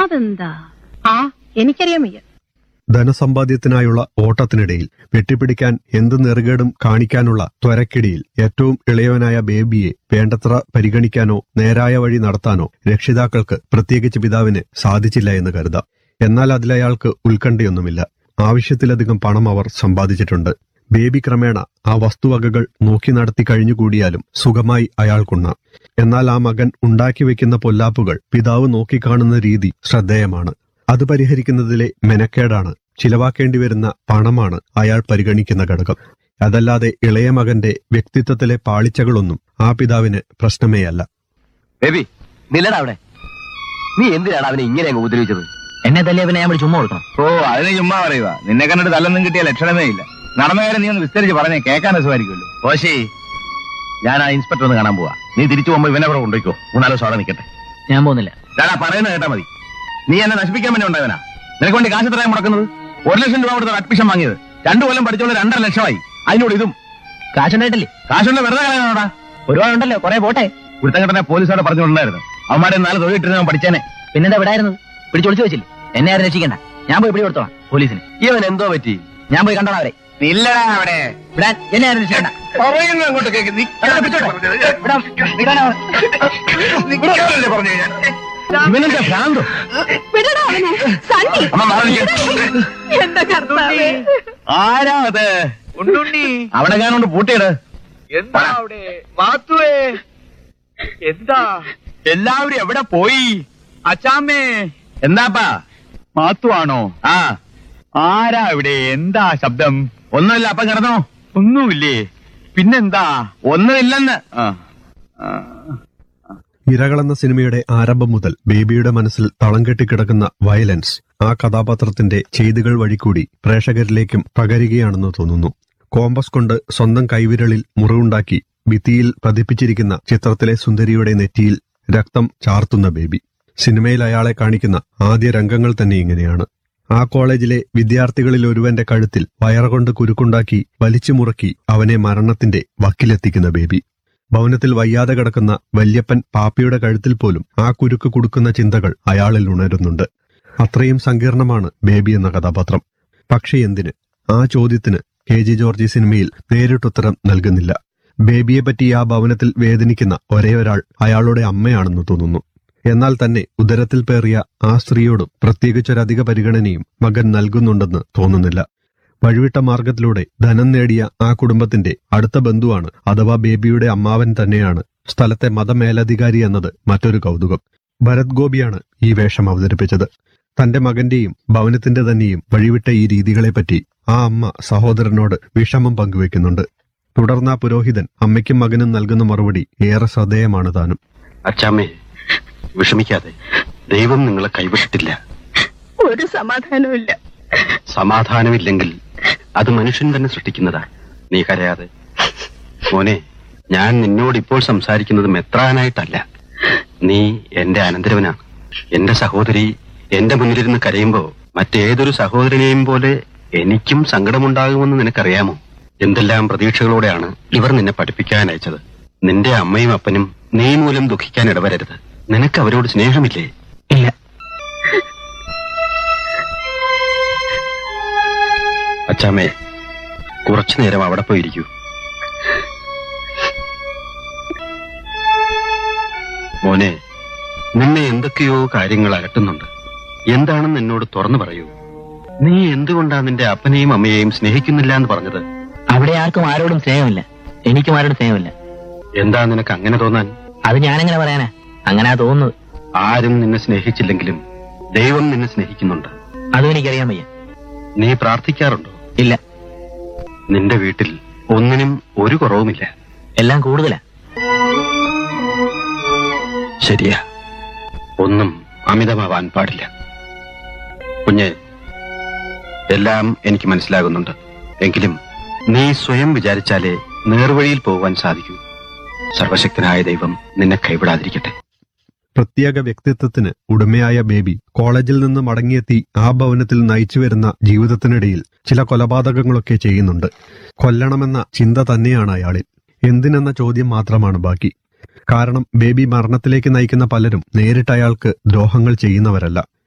അതെന്താ ആ എനിക്കറിയാൻ വയ്യ ധനസമ്പാദ്യത്തിനായുള്ള ഓട്ടത്തിനിടയിൽ വെട്ടിപ്പിടിക്കാൻ എന്ത് നെറുകേടും കാണിക്കാനുള്ള ത്വരക്കിടിയിൽ ഏറ്റവും ഇളയവനായ ബേബിയെ വേണ്ടത്ര പരിഗണിക്കാനോ നേരായ വഴി നടത്താനോ രക്ഷിതാക്കൾക്ക് പ്രത്യേകിച്ച് പിതാവിന് സാധിച്ചില്ല എന്ന് കരുതാം എന്നാൽ അതിലയാൾക്ക് ഉത്കണ്ഠയൊന്നുമില്ല ആവശ്യത്തിലധികം പണം അവർ സമ്പാദിച്ചിട്ടുണ്ട് ബേബി ക്രമേണ ആ വസ്തുവകകൾ നോക്കി നടത്തി കഴിഞ്ഞുകൂടിയാലും സുഖമായി അയാൾക്കുണ്ണാം എന്നാൽ ആ മകൻ ഉണ്ടാക്കി വെക്കുന്ന പൊല്ലാപ്പുകൾ പിതാവ് നോക്കിക്കാണുന്ന രീതി ശ്രദ്ധേയമാണ് അത് പരിഹരിക്കുന്നതിലെ മെനക്കേടാണ് ചിലവാക്കേണ്ടി വരുന്ന പണമാണ് അയാൾ പരിഗണിക്കുന്ന ഘടകം അതല്ലാതെ ഇളയ മകന്റെ വ്യക്തിത്വത്തിലെ പാളിച്ചകളൊന്നും ആ പിതാവിന് പ്രശ്നമേയല്ല ബേബി നില്ലടാ അവിടെ നീ എന്തിനാണ് അവനെ ഇങ്ങനെ അങ്ങ് ഉപദ്രവിച്ചത് എന്നെ തല്ലിയ പിന്നെ ഞാൻ വിളിച്ച് ചുമ്മാ കൊടുക്കണം ഓ അതിന് ചുമ്മാ പറയുക നിന്നെ കണ്ടിട്ട് തല്ലൊന്നും കിട്ടിയ ലക്ഷണമേ ഇല്ല നടന്ന കാര്യം നീ ഒന്ന് വിസ്തരിച്ച് പറഞ്ഞേ കേൾക്കാൻ രസമായിരിക്കുമല്ലോ ഓശി ഞാൻ ആ ഇൻസ്പെക്ടർ ഒന്ന് കാണാൻ പോവാ നീ തിരിച്ചു പോകുമ്പോ ഇവനെ അവിടെ കൊണ്ടുപോയിക്കോ മൂന്നാലോ സോടെ നിൽക്കട്ടെ ഞാൻ പോകുന്നില്ല ചേട്ടാ പറയുന്നത് കേട്ടാ മതി നീ എന്നെ നശിപ്പിക്കാൻ വേണ്ടി ഉണ്ടായവനാ നിനക്ക് വേണ്ടി കാശ് എത്രയാണ് മുടക്കുന്നത് ഒരു ലക്ഷം രൂപ കൊടുത്ത അഡ്മിഷൻ വാങ്ങിയത് രണ്ടു കൊല്ലം പഠിച്ചോണ്ട് രണ്ടര ലക്ഷമായി അതിനോട് ഇതും കാശുണ്ടായിട്ടില്ലേ കാശുണ്ട് വെറുതെ കളയാനോടാ ഒരുപാടുണ്ടല്ലോ കുറെ പോട്ടെ കുരുത്തങ്കട്ടനെ പോലീസോടെ പറഞ്ഞിട്ടുണ്ടായിരുന്നു അവന്മാരെ നാല് തൊഴിലിട്ടിരുന്ന പഠിച്ചേനെ പിന്നെന്താ വിടായിരുന്നത് പിടിച്ചൊളിച്ചു വെച്ചില്ലേ എന്നെ ആരും രക്ഷിക്കണ്ട ഞാൻ പോയി പിടി കൊടുത്തോളാം പോലീസിന് ഇവൻ എന്തോ പറ്റി ഞാൻ പോയി കണ്ടോളാം അവരെ ഇല്ലടാ അവിടെ വിടാൻ എന്നെ ആരും രക്ഷിക്കണ്ട പറയുന്നു അങ്ങോട്ട് കേക്ക് നീ അവിടെ പിടിച്ചോട്ടെ. വിടാം. വിടാനാ നിൽക്കാനല്ലേ പറഞ്ഞു ഞാൻ ഇവനെന്താ ഭ്രാന്തോ വിടടാ അവനെ സണ്ണി അമ്മ മാറി നിൽക്ക്. എന്റെ കർത്താവേ ആരാ അത് ഉണ്ണുണ്ണി അവിടെ ഞാനോണ്ട് പൂട്ടിയിട് എന്താ അവിടെ മാത്തുവേ എന്താ എല്ലാവരും എവിടെ പോയി അച്ചാമ്മേ എന്താപ്പാ മാത്തുവാണോ ആ ആരാ ഇവിടെ എന്താ ശബ്ദം ഒന്നുമില്ല അപ്പം കിടന്നോ ഒന്നുമില്ലേ പിന്നെന്താ ഒന്നുമില്ലെന്ന് ആ ഇരകളെന്ന സിനിമയുടെ ആരംഭം മുതൽ ബേബിയുടെ മനസ്സിൽ തളം കെട്ടിക്കിടക്കുന്ന വയലൻസ് ആ കഥാപാത്രത്തിന്റെ ചെയ്തികൾ വഴിക്കൂടി പ്രേക്ഷകരിലേക്കും പകരുകയാണെന്ന് തോന്നുന്നു കോമ്പസ് കൊണ്ട് സ്വന്തം കൈവിരളിൽ മുറിവുണ്ടാക്കി ഭിത്തിയിൽ പതിപ്പിച്ചിരിക്കുന്ന ചിത്രത്തിലെ സുന്ദരിയുടെ നെറ്റിയിൽ രക്തം ചാർത്തുന്ന ബേബി സിനിമയിൽ അയാളെ കാണിക്കുന്ന ആദ്യ രംഗങ്ങൾ തന്നെ ഇങ്ങനെയാണ് ആ കോളേജിലെ വിദ്യാർത്ഥികളിൽ ഒരുവന്റെ കഴുത്തിൽ വയറുകൊണ്ട് കുരുക്കുണ്ടാക്കി വലിച്ചു മുറക്കി അവനെ മരണത്തിന്റെ വക്കിലെത്തിക്കുന്ന ബേബി ഭവനത്തിൽ വയ്യാതെ കിടക്കുന്ന വല്യപ്പൻ പാപ്പിയുടെ കഴുത്തിൽ പോലും ആ കുരുക്ക് കൊടുക്കുന്ന ചിന്തകൾ അയാളിൽ ഉണരുന്നുണ്ട് അത്രയും സങ്കീർണമാണ് ബേബി എന്ന കഥാപാത്രം പക്ഷേ എന്തിന് ആ ചോദ്യത്തിന് കെ ജി ജോർജ് ഈ സിനിമയിൽ നേരിട്ടുത്തരം നൽകുന്നില്ല ബേബിയെ പറ്റി ആ ഭവനത്തിൽ വേദനിക്കുന്ന ഒരേ ഒരാൾ അയാളുടെ അമ്മയാണെന്ന് തോന്നുന്നു എന്നാൽ തന്നെ ഉദരത്തിൽ പേറിയ ആ സ്ത്രീയോടും പ്രത്യേകിച്ചൊരധിക പരിഗണനയും മകൻ നൽകുന്നുണ്ടെന്ന് തോന്നുന്നില്ല വഴിവിട്ട മാർഗത്തിലൂടെ ധനം നേടിയ ആ കുടുംബത്തിന്റെ അടുത്ത ബന്ധുവാണ് അഥവാ ബേബിയുടെ അമ്മാവൻ തന്നെയാണ് സ്ഥലത്തെ മതമേലധികാരി എന്നത് മറ്റൊരു കൗതുകം ഭരത് ഗോപിയാണ് ഈ വേഷം അവതരിപ്പിച്ചത് തന്റെ മകന്റെയും ഭവനത്തിന്റെ തന്നെയും വഴിവിട്ട ഈ രീതികളെപ്പറ്റി ആ അമ്മ സഹോദരനോട് വിഷമം പങ്കുവെക്കുന്നുണ്ട് തുടർന്ന് ആ പുരോഹിതൻ അമ്മയ്ക്കും മകനും നൽകുന്ന മറുപടി ഏറെ ശ്രദ്ധേയമാണ് താനും അച്ചാമ്മേ വിഷമിക്കാതെ ദൈവം നിങ്ങളെ കൈവിട്ടിട്ടില്ല ഒരു സമാധാനവും ഇല്ല സമാധാനമില്ലെങ്കിൽ അത് മനുഷ്യൻ തന്നെ സൃഷ്ടിക്കുന്നതാ നീ കരയാതെ മോനെ ഞാൻ നിന്നോട് ഇപ്പോൾ സംസാരിക്കുന്നത് മെത്രാനായിട്ടല്ല നീ എന്റെ അനന്തരവനാണ് എന്റെ സഹോദരി എന്റെ മുന്നിലിരുന്ന് കരയുമ്പോ മറ്റേതൊരു സഹോദരനെയും പോലെ എനിക്കും സങ്കടമുണ്ടാകുമെന്ന് നിനക്കറിയാമോ എന്തെല്ലാം പ്രതീക്ഷകളോടെയാണ് ഇവർ നിന്നെ പഠിപ്പിക്കാൻ അയച്ചത് നിന്റെ അമ്മയും അപ്പനും നീ മൂലം ദുഃഖിക്കാൻ ഇടവരരുത് നിനക്ക് അവരോട് സ്നേഹമില്ലേ ഇല്ല അച്ചാമ്മേ കുറച്ചു നേരം അവിടെ പോയിരിക്കൂ മോനെ നിന്നെ എന്തൊക്കെയോ കാര്യങ്ങൾ അലട്ടുന്നുണ്ട് എന്താണെന്ന് എന്നോട് തുറന്നു പറയൂ നീ എന്തുകൊണ്ടാ നിന്റെ അപ്പനെയും അമ്മയെയും സ്നേഹിക്കുന്നില്ല എന്ന് പറഞ്ഞത് അവിടെ ആർക്കും ആരോടും സ്നേഹമില്ല എനിക്കും ആരോടും സ്നേഹമില്ല എന്താ നിനക്ക് അങ്ങനെ തോന്നാൻ അത് ഞാനെങ്ങനെ പറയാനാ അങ്ങനാ തോന്നുന്നത് ആരും നിന്നെ സ്നേഹിച്ചില്ലെങ്കിലും ദൈവം നിന്നെ സ്നേഹിക്കുന്നുണ്ട് അതും എനിക്കറിയാൻ വയ്യ നീ പ്രാർത്ഥിക്കാറുണ്ടോ ഇല്ല നിന്റെ വീട്ടിൽ ഒന്നിനും ഒരു കുറവുമില്ല എല്ലാം കൂടുതലാ ശരിയാ ഒന്നും അമിതമാവാൻ പാടില്ല കുഞ്ഞെ എല്ലാം എനിക്ക് മനസ്സിലാകുന്നുണ്ട് എങ്കിലും നീ സ്വയം വിചാരിച്ചാലേ നേർവഴിയിൽ പോകാൻ സാധിക്കൂ സർവശക്തനായ ദൈവം നിന്നെ കൈവിടാതിരിക്കട്ടെ പ്രത്യേക വ്യക്തിത്വത്തിന് ഉടമയായ ബേബി കോളേജിൽ നിന്ന് മടങ്ങിയെത്തി ആ ഭവനത്തിൽ നയിച്ചു വരുന്ന ജീവിതത്തിനിടയിൽ ചില കൊലപാതകങ്ങളൊക്കെ ചെയ്യുന്നുണ്ട് കൊല്ലണമെന്ന ചിന്ത തന്നെയാണ് അയാളിൽ എന്തിനെന്ന ചോദ്യം മാത്രമാണ് ബാക്കി കാരണം ബേബി മരണത്തിലേക്ക് നയിക്കുന്ന പലരും നേരിട്ട് അയാൾക്ക് ദ്രോഹങ്ങൾ ചെയ്യുന്നവരല്ല